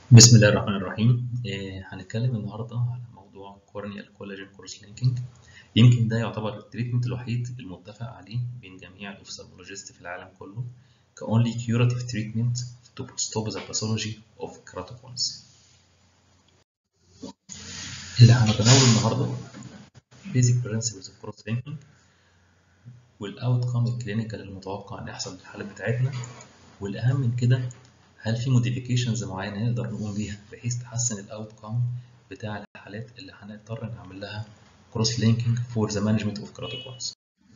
بسم الله الرحمن الرحيم إيه هنتكلم النهارده على موضوع كورنيال كولاجين كروس لينكينج يمكن ده يعتبر التريتمنت الوحيد المتفق عليه بين جميع الاوفثالمولوجيست في العالم كله كاونلي كيوراتيف تريتمنت to stop the pathology of keratoconus اللي هنتناوله النهارده basic principles of cross linking والاوتكم الكلينيكال المتوقع ان يحصل في الحالات بتاعتنا والاهم من كده هل في موديفيكيشنز معينه نقدر نقوم بيها بحيث تحسن الاوتكم بتاع الحالات اللي هنضطر نعمل لها كروس لينكينج فور ذا مانجمنت اوف كراتوكونس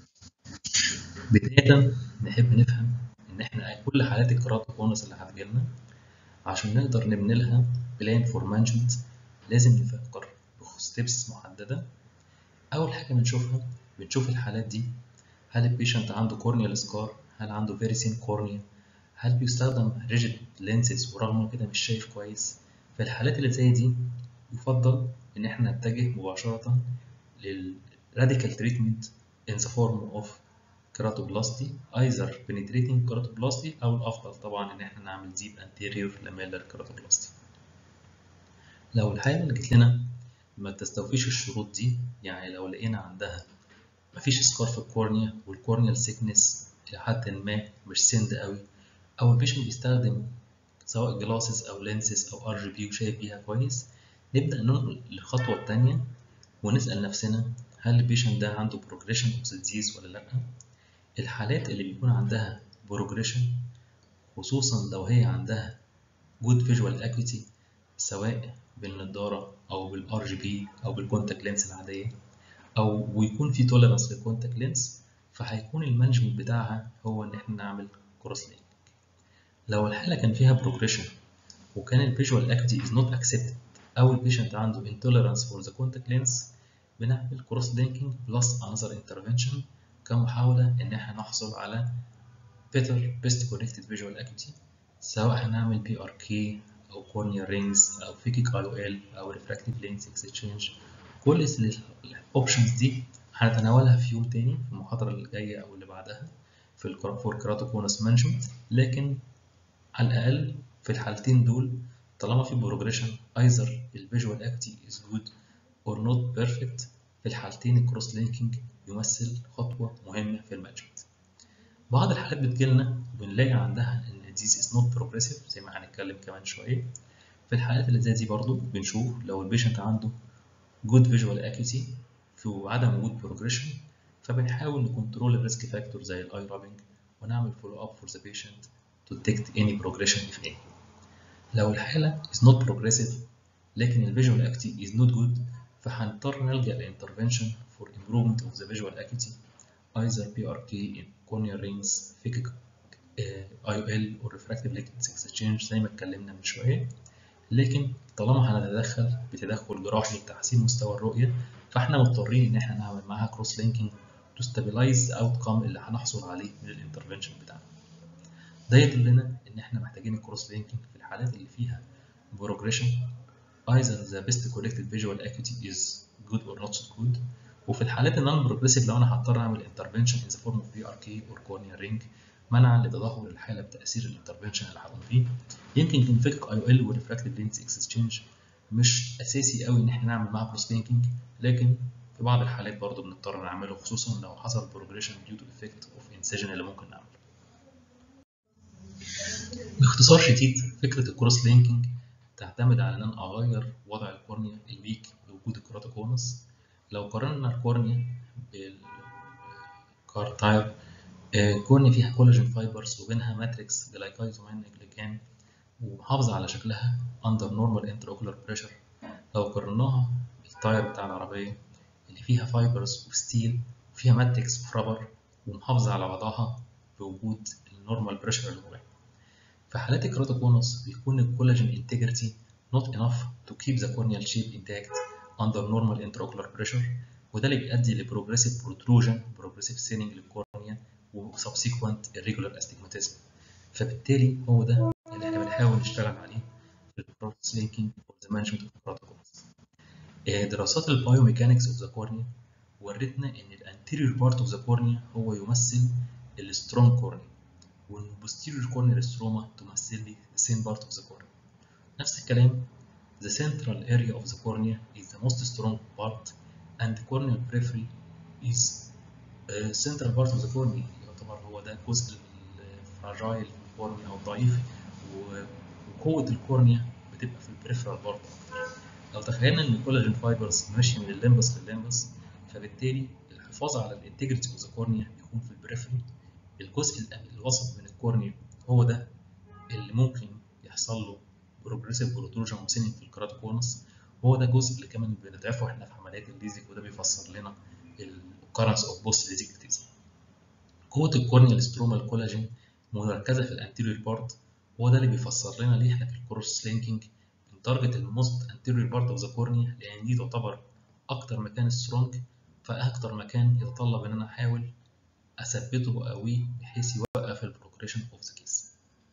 بدايه نحب نفهم ان احنا كل حالات الكراتوكونس اللي هتجيلنا عشان نقدر نبني لها بلان فور مانجمنت لازم نفكر بستبس محدده اول حاجه بنشوفها بنشوف الحالات دي هل البيشنت عنده كورنيال سكار هل عنده فيري سين كورنيا هل بيستخدم ريجيد لينسز ورغم كده مش شايف كويس في الحالات اللي زي دي يفضل ان احنا نتجه مباشره للراديكال تريتمنت in the form of keratoplasty either penetrating keratoplasty او الافضل طبعا ان احنا نعمل deep anterior lamellar keratoplasty لو الحاله اللي جت لنا ما تستوفيش الشروط دي يعني لو لقينا عندها مفيش سكار في الكورنيا والكورنيال سيكنس الى حد ما مش سند قوي او البيشنت بيستخدم سواء جلاسز او لينسز او ار جي بي وشايف بيها كويس نبدا ننقل للخطوه الثانيه ونسال نفسنا هل البيشنت ده عنده بروجريشن اوف ديزيز ولا لا الحالات اللي بيكون عندها بروجريشن خصوصا لو هي عندها جود فيجوال اكويتي سواء بالنضاره او بالار جي بي او بالكونتاكت لينس العاديه او ويكون في توليرانس للكونتاكت لينس فهيكون المانجمنت بتاعها هو ان احنا نعمل كروس لينك لو الحالة كان فيها progression وكان الفيجوال اكتي is not accepted أو البيشنت عنده intolerance for the contact lens بنعمل cross linking plus another intervention كمحاولة إن احنا نحصل على better best corrected visual acuity سواء هنعمل PRK أو cornea rings أو phakic IOL أو refractive lens exchange كل الأوبشنز دي هنتناولها في يوم تاني في المحاضرة اللي جاية أو اللي بعدها في الفور كراتوكونس مانجمنت لكن على الأقل في الحالتين دول طالما في بروجريشن either الفيجوال اكتي is good or not perfect في الحالتين الكروس لينكينج يمثل خطوة مهمة في المانجمنت. بعض الحالات بتجيلنا وبنلاقي عندها ان الديز is not progressive زي ما هنتكلم كمان شوية. في الحالات اللي زي دي برضو بنشوف لو البيشنت عنده good visual acuity في عدم وجود بروجريشن فبنحاول نكنترول الريسك فاكتور زي الاي رابنج ونعمل فولو اب فور ذا بيشنت to detect any progression if any. لو الحالة is not progressive لكن ال visual acuity is not good فهنضطر نلجأ ل intervention for improvement of the visual acuity either PRK in corneal rings, phakic uh, IOL or refractive lens exchange زي ما اتكلمنا من شوية لكن طالما هنتدخل بتدخل جراحي لتحسين مستوى الرؤية فاحنا مضطرين ان احنا نعمل معاها cross linking to stabilize the outcome اللي هنحصل عليه من الانترفنشن بتاعنا. ده يدلنا ان احنا محتاجين الكروس لينكينج في الحالات اللي فيها بروجريشن either the best corrected visual acuity is good or not so good وفي الحالات النون بروجريسيف لو انا هضطر اعمل intervention in the form of PRK or corneal ring منعا لتدهور الحاله بتاثير الانترفنشن اللي هقوم بيه يمكن يكون فيك اي او ال وريفراكتيف لينس اكسشينج مش اساسي قوي ان احنا نعمل معاه كروس لينكينج لكن في بعض الحالات برضه بنضطر نعمله خصوصا لو حصل بروجريشن due to effect of incision اللي ممكن نعمله باختصار شديد فكرة الكروس لينكينج تعتمد على ان انا اغير وضع الكورنيا الويك بوجود الكراتوكونس لو قارنا الكورنيا بالكارتايب الكورنيا فيها كولاجين فايبرز وبينها ماتريكس جلايكايزومين جليكان ومحافظة على شكلها under normal intraocular pressure لو قارناها بالتاير بتاع العربية اللي فيها فايبرز وستيل وفيها ماتريكس وفرابر ومحافظة على وضعها بوجود النورمال بريشر اللي جواها في حالات الكراتوكونس بيكون الكولاجين integrity not enough to keep the corneal shape intact under normal intraocular pressure وده اللي بيؤدي لبروجريسيف protrusion progressive thinning للكورنيا و subsequent irregular astigmatism فبالتالي هو ده اللي احنا بنحاول نشتغل عليه في الكروس لينكينج for the management of keratoconus. دراسات البايوميكانكس اوف ذا كورنيا ورتنا ان الانتيريور بارت اوف ذا كورنيا هو يمثل السترونج كورنيا والبوستيريور كورنيال ستروما تمثل لي السين بارت اوف ذا كورنيا نفس الكلام the central area of the cornea is the most strong part and the corneal periphery is uh, central part of the cornea يعتبر هو ده الجزء الفراجايل في الكورنيا او الضعيف وقوة الكورنيا بتبقى في البريفرال بارت اكتر لو تخيلنا ان الكولاجين فايبرز ماشية من الليمبس للليمبس فبالتالي الحفاظ على الانتجريتي اوف ذا كورنيا بيكون في البريفري الجزء الوسط من الكورنيا هو ده اللي ممكن يحصل له بروجريسيف بروتروجن وسيننج في الكراتوكونس هو ده الجزء اللي كمان بنضعفه احنا في عمليات الليزك وده بيفسر لنا الكرنس اوف بوست ليزيكتيز قوة الكورنيا الستروما الكولاجين مركزة في الانتيريور بارت هو ده اللي بيفسر لنا ليه احنا في الكروس لينكينج بنتارجت الموست انتيريور بارت اوف ذا كورنيا لان دي تعتبر اكتر مكان سترونج فاكتر مكان يتطلب ان انا احاول اثبته واقويه بحيث يوقف البروجريشن اوف ذا كيس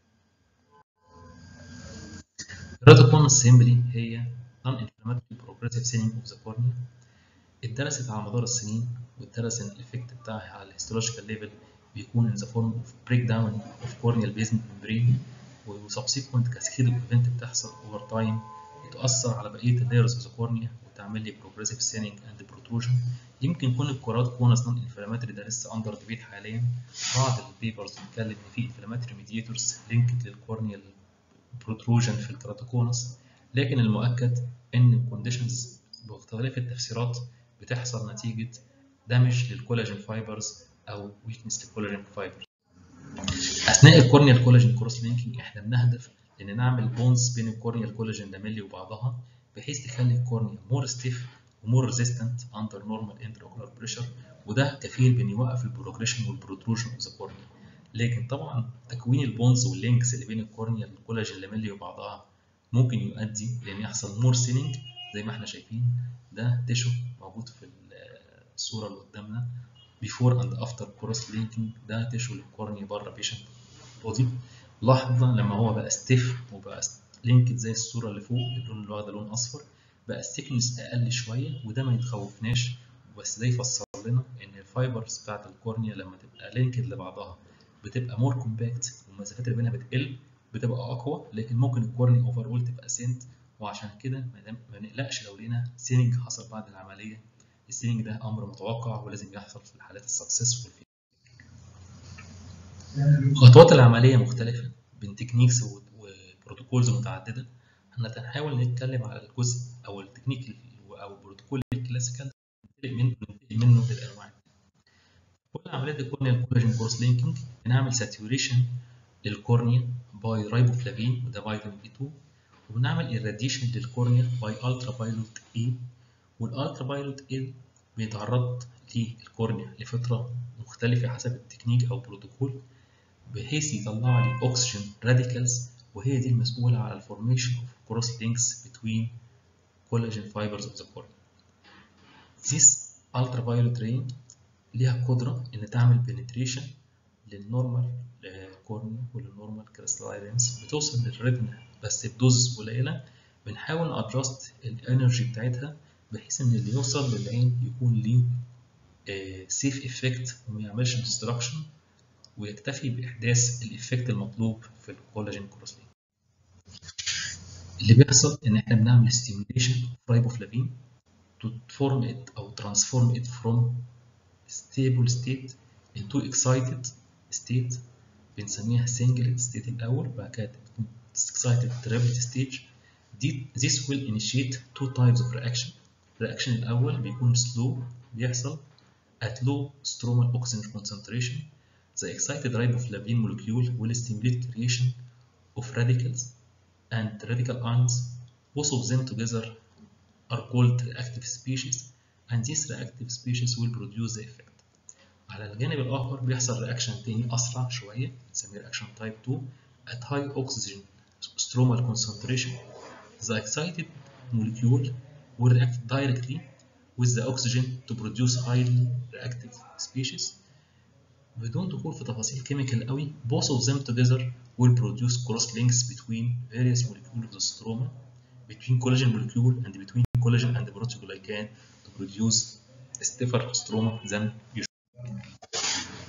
الريتوكونس سيمبلي هي non inflammatory progressive thinning of the cornea اتدرست على مدار السنين واتدرس ان الايفكت بتاعها على الهيستولوجيكال ليفل بيكون in the form of breakdown of corneal basement membrane وسبسيكونت كاسكيد اوف ايفنت بتحصل اوفر تايم بتأثر على بقية اللايرز اوف ذا كورنيا وتعمل لي بروجريسيف ثيننج اند بروتروجن يمكن يكون الكورات كونس نون انفلاماتري ده لسه اندر ديبيت حاليا بعض البيبرز بتتكلم ان في انفلاماتري ميديتورز لينكد للكورنيال بروتروجن في الكراتوكونس لكن المؤكد ان الكونديشنز باختلاف التفسيرات بتحصل نتيجة دامج للكولاجين فايبرز او ويكنس للكولاجين فايبرز اثناء الكورنيال كولاجين كروس لينكينج احنا بنهدف ان نعمل بونز بين الكورنيال كولاجين لاميلي وبعضها بحيث تخلي الكورنيا مور ستيف ومور ريزيستنت اندر نورمال انتراوكولار بريشر وده كفيل بان يوقف البروجريشن والبروتروجن اوف ذا كورنيا لكن طبعا تكوين البونز واللينكس اللي بين الكورنيا الكولاجين لاميلي وبعضها ممكن يؤدي لان يحصل مور سيننج زي ما احنا شايفين ده تيشو موجود في الصوره اللي قدامنا بيفور اند افتر كروس لينكينج ده تيشو للكورنيا بره بيشنت بودي لاحظنا لما هو بقى ستيف وبقى لينكد زي الصوره اللي فوق اللون اللي واخده لون اصفر بقى الثيكنس اقل شويه وده ما يتخوفناش بس ده يفسر لنا ان الفايبرز بتاعت الكورنيا لما تبقى لينكد لبعضها بتبقى مور كومباكت والمسافات اللي بينها بتقل بتبقى اقوى لكن ممكن الكورنيا اوفر اول تبقى سنت وعشان كده ما نقلقش لو لقينا سيننج حصل بعد العمليه السيننج ده امر متوقع ولازم يحصل في الحالات السكسسفول فيه خطوات العمليه مختلفه بين تكنيكس وبروتوكولز متعدده هنحاول نتكلم على الجزء او التكنيك او البروتوكول الكلاسيكال ننتقل منه ننتقل منه للانواع كل عمليات الكورنيا الكولاجين كورس لينكينج بنعمل ساتوريشن للكورنيا باي رايبوفلافين وده فيتامين بي 2 وبنعمل irradiation للكورنيا باي الترا فايلوت اي والالترا فايلوت اي بيتعرض للكورنيا لفتره مختلفه حسب التكنيك او بروتوكول بحيث يطلع لي اوكسجين راديكالز وهي دي المسؤوله على الفورميشن اوف كروس لينكس between collagen fibers of the cornea. This ultraviolet ray ليها قدره ان تعمل penetration للنورمال كورنيا وللنورمال كريستالينز بتوصل للريتنا بس بدوز قليله بنحاول نادجست الانرجي بتاعتها بحيث ان اللي يوصل للعين يكون ليه سيف افكت وما يعملش ديستراكشن ويكتفي باحداث الايفكت المطلوب في الكولاجين كروسلين اللي بيحصل ان احنا بنعمل ستيميوليشن اوف رايبوفلافين to form it او transform it from stable state into excited state بنسميها single state الاول بعد كده تكون excited triplet stage this will initiate two types of reaction الرياكشن الاول بيكون slow بيحصل at low stromal oxygen concentration the excited riboflavin molecule will stimulate creation of radicals and radical ions both of them together are called reactive species and these reactive species will produce the effect على الجانب الآخر بيحصل رياكشن تاني أسرع شوية بنسميه رياكشن تايب 2 at high oxygen stromal concentration the excited molecule will react directly with the oxygen to produce highly reactive species بدون دخول في تفاصيل كيميكال قوي both of them together will produce cross links between various molecules of the stroma between collagen molecule and between collagen and proteoglycan to produce stiffer stroma than usual.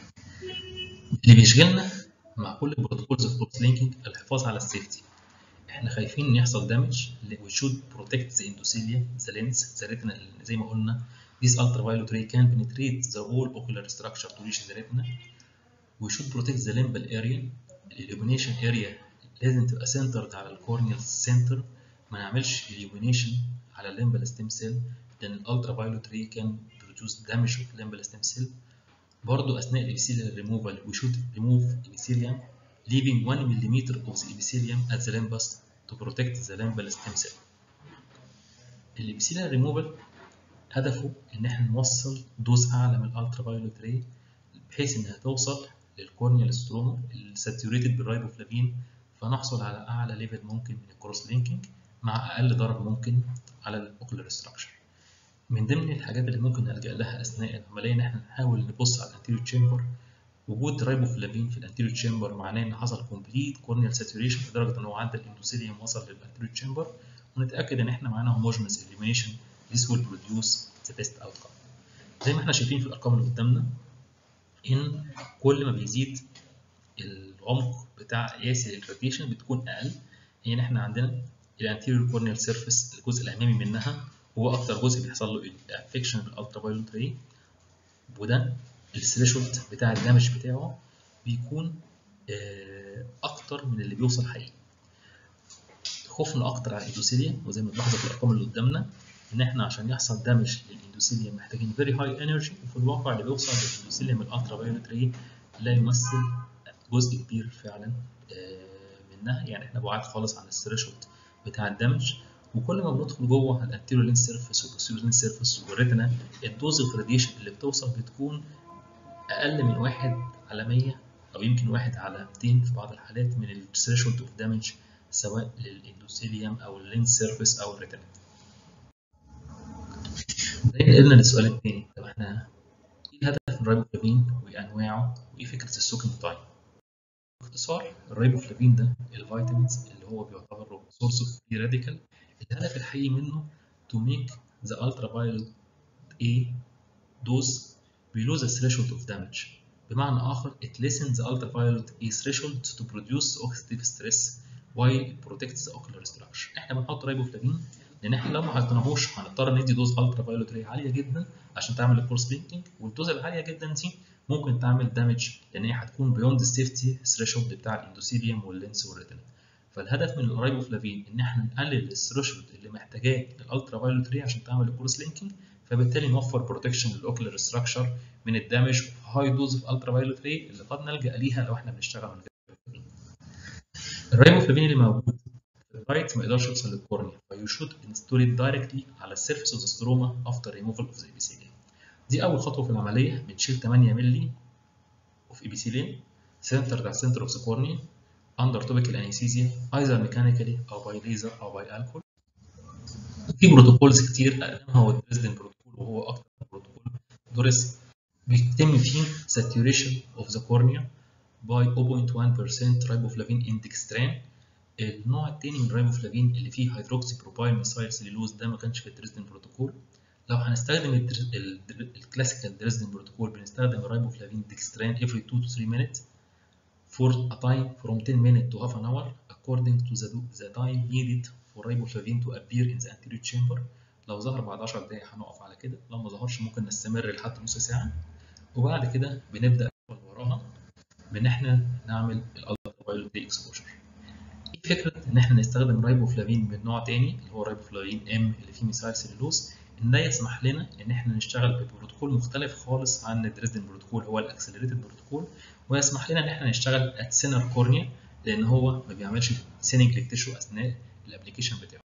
اللي بيشغلنا مع كل البروتوكولز اوف كروس لينكينج الحفاظ على السيفتي احنا خايفين ان يحصل دامج we should protect the endothelium the lens the retina زي ما قلنا this ultraviolet ray can penetrate the whole ocular structure to reach the retina we should protect the limbal area الillumination area لازم تبقى centered على الكورنيال سنتر ما نعملش illumination على الليمبال ستيم سيل لان الالترافايولوت ري كان بروديوس دامج اوف الليمبال ستيم سيل برضه اثناء الابيثيليال ريموفال we should remove epithelium leaving 1 mm of the epithelium at the limbus to protect the limbal stem cell. الابيثيليال ريموفال هدفه ان احنا نوصل دوز اعلى من الالترافايولوت ري بحيث انها توصل للكورنيال ستروما الساتوريتد بالرايبوفلافين فنحصل على اعلى ليفل ممكن من الكروس لينكينج مع اقل ضرر ممكن على الاوكولار ستراكشر من ضمن الحاجات اللي ممكن نلجا لها اثناء العمليه ان احنا نحاول نبص على الانتيريور تشامبر وجود رايبوفلافين في الانتيريور تشامبر معناه ان حصل كومبليت كورنيال ساتوريشن لدرجه ان هو عدى الاندوثيليوم وصل للانتيريور تشامبر ونتاكد ان احنا معانا هوموجينس اليمينيشن this will produce the best outcome زي ما احنا شايفين في الارقام اللي قدامنا ان كل ما بيزيد العمق بتاع قياس الراديشن بتكون اقل يعني احنا عندنا الانتيريور كورنيال سيرفيس الجزء الامامي منها هو اكتر جزء بيحصل له انفكشن بالالترافايولوت ري وده الثريشولد بتاع الدمج بتاعه بيكون اكتر من اللي بيوصل حقيقي خوفنا اكتر على الاندوثيليوم وزي ما بنلاحظ في الارقام اللي قدامنا ان احنا عشان يحصل دامج للاندوثيليوم محتاجين فيري هاي انرجي وفي الواقع اللي بيوصل للاندوثيليوم الالترافايولوت ري لا يمثل جزء كبير فعلا منها يعني احنا بعاد خالص عن الثريشولد بتاع الدمج وكل ما بندخل جوه الانتيريور لين سيرفيس والبوستيريور لين سيرفيس والريتنا الدوز اوف راديشن اللي بتوصل بتكون اقل من واحد على 100 او يمكن واحد على 200 في بعض الحالات من الثريشولد اوف دامج سواء للاندوثيليوم او اللين سيرفيس او الريتنا زي ما قلنا للسؤال الثاني طب احنا ايه الهدف من الرايبوفلافين وايه انواعه وايه فكره السوكينج تايم باختصار الرايبوفلافين ده الفيتامينز اللي هو بيعتبر سورس اوف فري راديكال الهدف الحقيقي منه to make the ultraviolet A dose below the threshold of damage بمعنى آخر it lessens the ultraviolet A threshold to produce oxidative stress while it protects the ocular structure احنا بنحط رايبوفلافين لان احنا لو ما حطيناهوش هنضطر ندي دوز الترافايولوت ري عاليه جدا عشان تعمل الكورس لينكينج والدوز العاليه جدا دي ممكن تعمل دامج لان هي هتكون بيوند السيفتي ثريشولد بتاع الاندوثيليوم واللينس والريتنا فالهدف من الرايبوفلافين ان احنا نقلل الثريشولد اللي محتاجاه الالترافايولوت ري عشان تعمل الكورس لينكينج فبالتالي نوفر بروتكشن للاوكلر ستراكشر من الدامج هاي دوز اوف الترافايولوت ري اللي قد نلجا ليها لو احنا بنشتغل من غير الرايبوفلافين اللي موجود في الرايت ما يقدرش يوصل للكورنيا فيو شود انستول دايركتلي على السيرفيس اوف ذا ستروما افتر ريموفال اوف ذا ايبيثيليوم دي اول خطوه في العمليه بنشيل 8 مللي اوف ايبيثيليوم سنتر على السنتر اوف ذا كورنيا under topical anesthesia either mechanically او by laser او by alcohol في بروتوكولز كتير اقدمها هو الدريسدن بروتوكول وهو اكتر بروتوكول درس بيتم فيه saturation of the cornea by 0.1% riboflavin in dextran النوع التاني من الريبوفلافين اللي فيه هيدروكسي بروبايل ميثايل سيلولوز ده ما كانش في الدريسدن بروتوكول لو هنستخدم الكلاسيكال دريسدن بروتوكول بنستخدم الريبوفلافين ديكستران every 2 to 3 minutes for a time from 10 minutes to half an hour according to the, the time needed for riboflavin to appear in the anterior chamber لو ظهر بعد 10 دقايق هنقف على كده لو ما ظهرش ممكن نستمر لحد نص ساعة وبعد كده بنبدأ وراها بإن إحنا نعمل الالترافايولوت دي اكسبوجر ايه فكرة إن إحنا نستخدم رايبوفلافين من نوع تاني اللي هو رايبوفلافين ام اللي فيه ميثايل سيلولوز إن ده يسمح لنا إن إحنا نشتغل ببروتوكول مختلف خالص عن الدريسدن بروتوكول هو الأكسلريتد بروتوكول ويسمح لنا ان احنا نشتغل ات سينر كورنيا لان هو ما بيعملش سيننج للتشو اثناء الابلكيشن بتاعه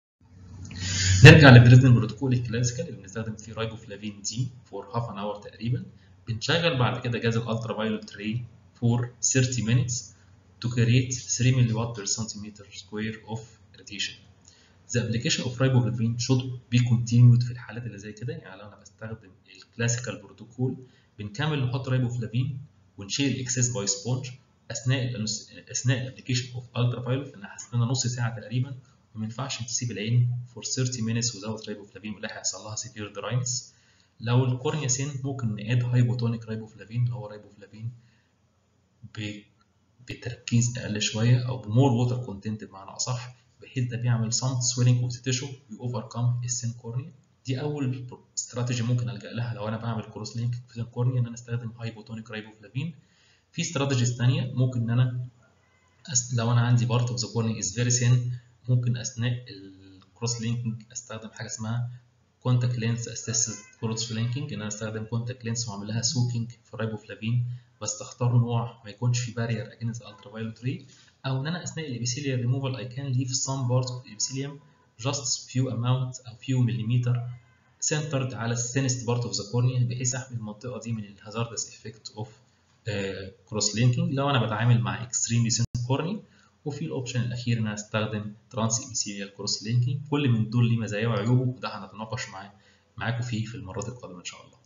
نرجع للدريزن بروتوكول الكلاسيكال اللي بنستخدم فيه رايبوفلافين دي فور هاف ان اور تقريبا بنشغل بعد كده جهاز الالترا فايولوت ري فور 30 minutes to create 3 ملي per centimeter square of radiation. The application of riboflavin should be continued في الحالات اللي زي كده يعني لو انا بستخدم الكلاسيكال بروتوكول بنكمل نحط ريبوفلافين ونشيل الاكسس باي سبونج اثناء اثناء الابلكيشن اوف الترا فايولوت لان هستنى نص ساعه تقريبا وما ينفعش تسيب العين فور 30 minutes without ريبوفلافين ولا هيحصل لها سيفير دراينس لو الكورنيا سين ممكن ناد هايبوتونيك ريبوفلافين اللي هو ريبوفلافين بتركيز اقل شويه او بمور ووتر كونتنت بمعنى اصح بحيث ده بيعمل صمت سويلنج اوف ذا تيشو ويوفركم السين كورنيا دي اول استراتيجي ممكن الجا لها لو انا بعمل كروس لينك في السين كورنيا ان انا استخدم هايبوتونيك رايبوفلافين في استراتيجيز ثانيه ممكن ان انا أس... لو انا عندي بارت اوف ذا كورنيا از فيري سين ممكن اثناء الكروس لينكينج استخدم حاجه اسمها كونتاكت لينس اسيستد كروس لينكينج ان انا استخدم كونتاكت لينس واعمل لها سوكينج في الرايبوفلافين بس تختار نوع ما يكونش فيه بارير اجينست الترا فايولوت ري او ان انا اثناء الابيثيليال ريموفال اي كان ليف some parts of the epithelium just few amount او few millimeter centered على السينست بارت اوف ذا كورنيا بحيث احمي المنطقه دي من الهازاردس افكت اوف كروس لينكينج لو انا بتعامل مع اكستريملي سين كورني وفي الاوبشن الاخير ان انا استخدم ترانس ابيثيليال كروس لينكينج كل من دول ليه مزايا وعيوبه وده هنتناقش معاه معاكم فيه في المرات القادمه ان شاء الله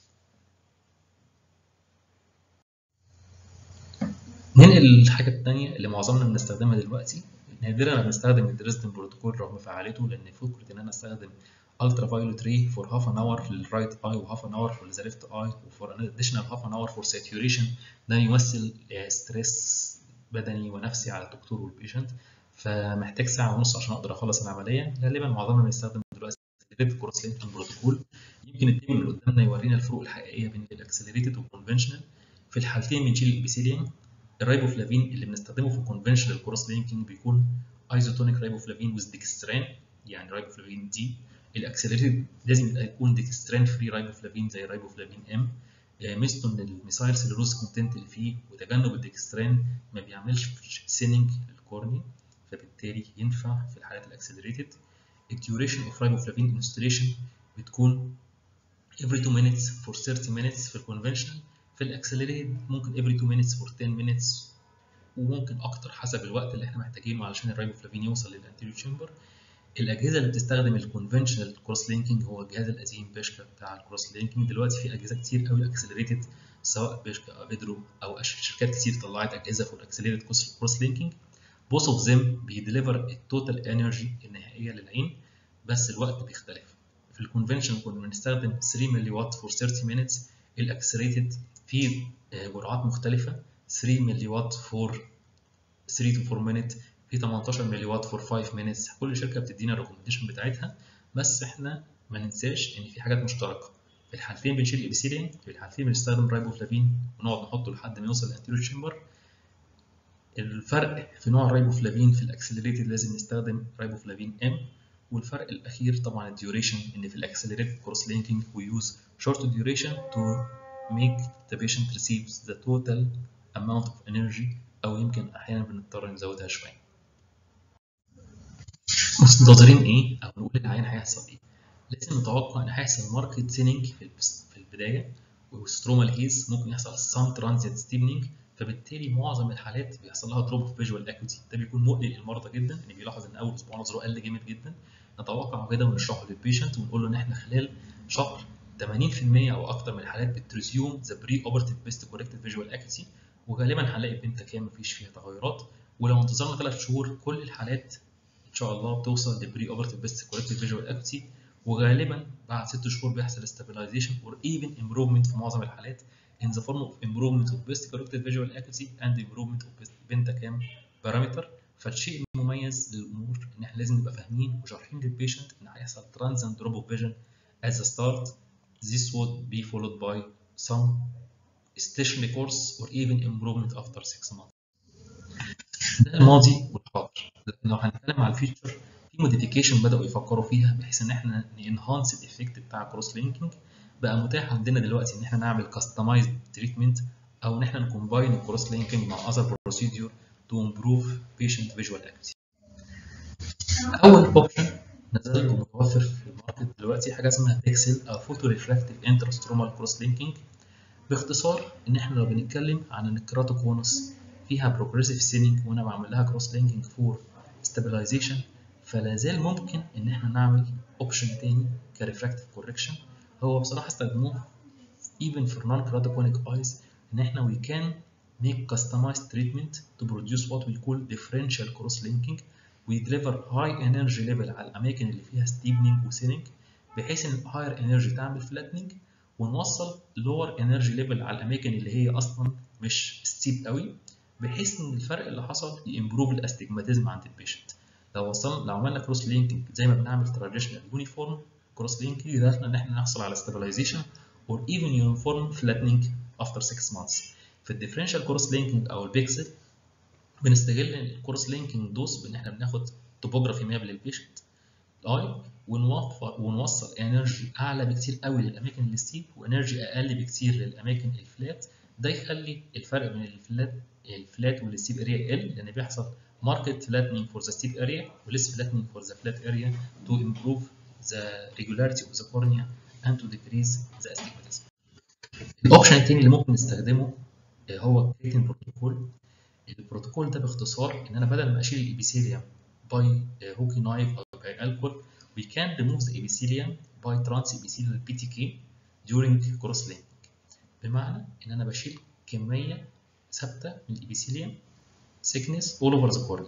ننقل الحاجة التانية اللي معظمنا بنستخدمها دلوقتي نادرا ما بنستخدم الدريسدن بروتوكول رغم فعاليته لأن فكرة إن أنا أستخدم الترا فايولوت ري فور هاف ان اور في الرايت اي وهاف ان اور في ذا ليفت اي وفور ان اديشنال هاف ان اور فور ساتيوريشن ده يمثل ستريس بدني ونفسي على الدكتور والبيشنت فمحتاج ساعة ونص عشان أقدر أخلص العملية غالبا معظمنا بنستخدم دلوقتي الريد كورس لينكينج بروتوكول يمكن التيبل اللي قدامنا يورينا الفروق الحقيقية بين الاكسلريتد والكونفشنال في الحالتين بنشيل الابيثيليوم الرايبوفلافين اللي بنستخدمه في الكونفشنال كروس لينكينج بيكون ايزوتونيك رايبوفلافين ويز ديكستران يعني رايبوفلافين دي الاكسلريتد لازم يكون ديكستران فري رايبوفلافين زي رايبوفلافين ام ميزته ان الميثايل سيلولوز كونتنت اللي فيه وتجنب الديكستران ما بيعملش سيننج للكورني فبالتالي ينفع في الحالات الاكسلريتد الديوريشن اوف رايبوفلافين انستليشن بتكون every 2 minutes for 30 minutes في الكونفشنال في الاكسلريتد ممكن every 2 minutes for 10 minutes وممكن اكتر حسب الوقت اللي احنا محتاجينه علشان الرايبوفلافين يوصل للانتيريور تشامبر الاجهزه اللي بتستخدم الكونفشنال كروس لينكينج هو الجهاز القديم بيشكا بتاع الكروس لينكينج دلوقتي في اجهزه كتير قوي اكسلريتد سواء بيشكا او ادرو او شركات كتير طلعت اجهزه فور اكسلريتد كروس لينكينج both of them بيديليفر التوتال انرجي النهائيه للعين بس الوقت بيختلف في الكونفنشن كنا بنستخدم 3 ملي وات فور 30 minutes الاكسلريتد في جرعات مختلفه 3 ملي وات فور 3 to 4 minutes في 18 ملي وات فور 5 minutes كل شركه بتدينا الريكومنديشن بتاعتها بس احنا ما ننساش ان في حاجات مشتركه في الحالتين بنشيل الابيثيليوم في الحالتين بنستخدم رايبوفلافين ونقعد نحطه لحد ما يوصل للانتيريور تشامبر الفرق في نوع الرايبوفلافين في الاكسلريتد لازم نستخدم رايبوفلافين ام والفرق الاخير طبعا الديوريشن ان في الاكسلريتد كروس لينكينج we use short duration to make the patient receives the total amount of energy او يمكن احيانا بنضطر نزودها شويه منتظرين ايه او نقول للعيان هيحصل ايه لازم نتوقع ان هيحصل ماركت سيننج في في البدايه والسترومال هيز ممكن يحصل سام ترانزيت ستيبنينج فبالتالي معظم الحالات بيحصل لها دروب في فيجوال اكوتي ده بيكون مقلق للمرضى جدا ان بيلاحظ ان اول اسبوع نظره قل جامد جدا نتوقع كده ونشرحه للبيشنت ونقول له ان احنا خلال شهر 80% او اكتر من الحالات بتريزيوم ذا بري اوبرتيف بيست كوركتد فيجوال اكوتي وغالبا هنلاقي البنت كام مفيش فيها تغيرات ولو انتظرنا ثلاث شهور كل الحالات ان شاء الله بتوصل لبري اوبرتيف بيست كوركتد فيجوال اكوتي وغالبا بعد ست شهور بيحصل stabilization or even improvement في معظم الحالات in the form of improvement of best corrected visual acuity and improvement of pentacam parameter فالشيء المميز للامور ان احنا لازم نبقى فاهمين وشارحين للبيشنت ان هيحصل transient drop of vision as a start this would be followed by some stationary course or even improvement after 6 months ده الماضي والحاضر لو هنتكلم على الفيوتشر في موديفيكيشن بداوا يفكروا فيها بحيث ان احنا ننهانس الايفكت بتاع الكروس لينكينج بقى متاح عندنا دلوقتي ان احنا نعمل كاستمايزد تريتمنت او ان احنا نكومباين الكروس لينكينج مع اذر بروسيدور تو امبروف بيشنت فيجوال اكتيفيتي اول اوبشن نزل ومتوفر في الماركت دلوقتي حاجه اسمها بيكسل او فوتو ريفراكتيف انترسترومال كروس لينكينج باختصار ان احنا لو بنتكلم عن ان الكراتوكونس فيها بروجريسيف سيننج وانا بعمل لها كروس لينكينج فور ستابلايزيشن فلا زال ممكن ان احنا نعمل اوبشن تاني كريفراكتيف كوركشن هو بصراحه استخدموه even for non-keratoconich eyes ان احنا we can make customized treatment to produce what we call differential cross linking we deliver high energy level على الاماكن اللي فيها steepening وسيننج بحيث ان higher energy تعمل flattening ونوصل lower energy level على الاماكن اللي هي اصلا مش steep قوي بحيث ان الفرق اللي حصل يمبروف الاستجماتيزم عند البيشنت لو وصلنا لو عملنا كروس لينكينج زي ما بنعمل تراديشنال يونيفورم كروس لينكينج يقدر ان احنا نحصل على stabilization or even uniform flattening after 6 months في الديفرنشال كروس لينكينج او البيكسل بنستغل الكروس لينكينج دوس بان احنا بناخد توبوجرافي ماب للبيشنت اي ونوفر ونوصل انرجي اعلى بكتير قوي للاماكن الستيب وانرجي اقل بكتير للاماكن الفلات ده يخلي الفرق بين الفلات الفلات والستيب اريا يقل لان بيحصل market flattening for the steep area وليس flattening for the flat area to improve the regularity of the cornea and to decrease the astigmatism. الاوبشن التاني اللي ممكن نستخدمه هو كريتين بروتوكول البروتوكول ده باختصار ان انا بدل ما اشيل الابيثيليوم باي هوكي نايف او باي الكول we can remove the epithelium by transepithelial PTK during cross linking بمعنى ان انا بشيل كميه ثابته من الابيثيليوم thickness all over the cornea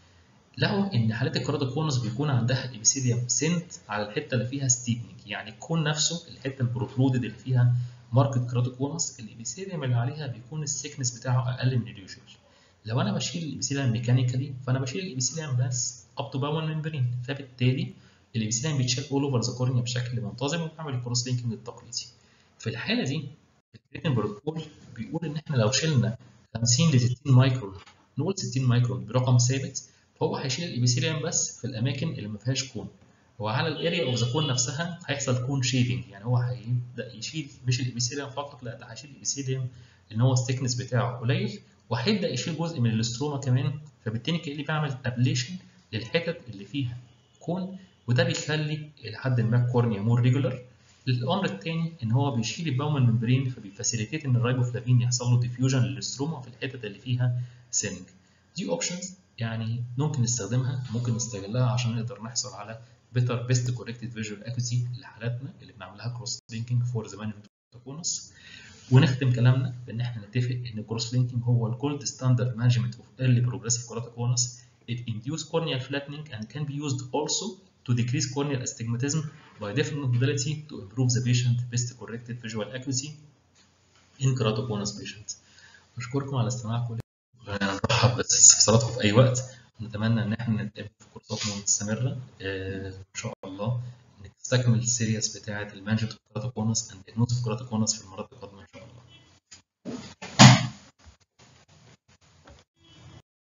لقوا ان حالات الكراتوكونس بيكون عندها الابيثيليوم سنت على الحته اللي فيها ستيبنج يعني الكون نفسه الحته البروترودد اللي فيها ماركت كراتوكونس الابيثيليوم اللي عليها بيكون السيكنس بتاعه اقل من اليوجوال لو انا بشيل الابيثيليوم ميكانيكالي فانا بشيل الابيثيليوم بس اب تو باون ممبرين فبالتالي الابيثيليوم بيتشال اول اوفر ذا كورنيا بشكل منتظم وبنعمل الكروس لينكينج التقليدي في الحاله دي الكريتين بروتوكول بيقول ان احنا لو شلنا 50 ل 60 مايكرون نقول 60 مايكرون برقم ثابت فهو هيشيل الابيثيليوم بس في الاماكن اللي ما فيهاش كون هو على الاريا اوف ذا كون نفسها هيحصل كون شيبنج يعني هو هيبدا يشيل مش الابيثيليوم فقط لا ده هيشيل الابيثيليوم ان هو الثيكنس بتاعه قليل وهيبدا يشيل جزء من الاستروما كمان فبالتالي كاني بعمل ابليشن للحتت اللي فيها كون وده بيخلي الى حد ما الكورنيا مور ريجولار الامر الثاني ان هو بيشيل الباومن ممبرين فبيفاسيليتيت ان الرايبوفلافين يحصل له ديفيوجن للاستروما في الحتت اللي فيها سنج دي اوبشنز يعني ممكن نستخدمها ممكن نستغلها عشان نقدر نحصل على better best corrected visual accuracy لحالاتنا اللي بنعملها كروس لينكينج فور ذا مانجمنت كونس ونختم كلامنا بان احنا نتفق ان الكروس لينكينج هو الجولد ستاندرد مانجمنت اوف ايرلي بروجريسيف كوراتيكونس it induce corneal flattening and can be used also to decrease corneal astigmatism by different modality to improve the patient best corrected visual accuracy in keratoconus patients. بشكركم على استماعكم نرحب باستفساراتكم في اي وقت ونتمنى ان احنا نتقابل في كورسات مستمره ان شاء الله نستكمل السيريس بتاعه المانجمنت اوف كراتوكونس اند ديagnosis اوف كراتوكونس في المرات القادمه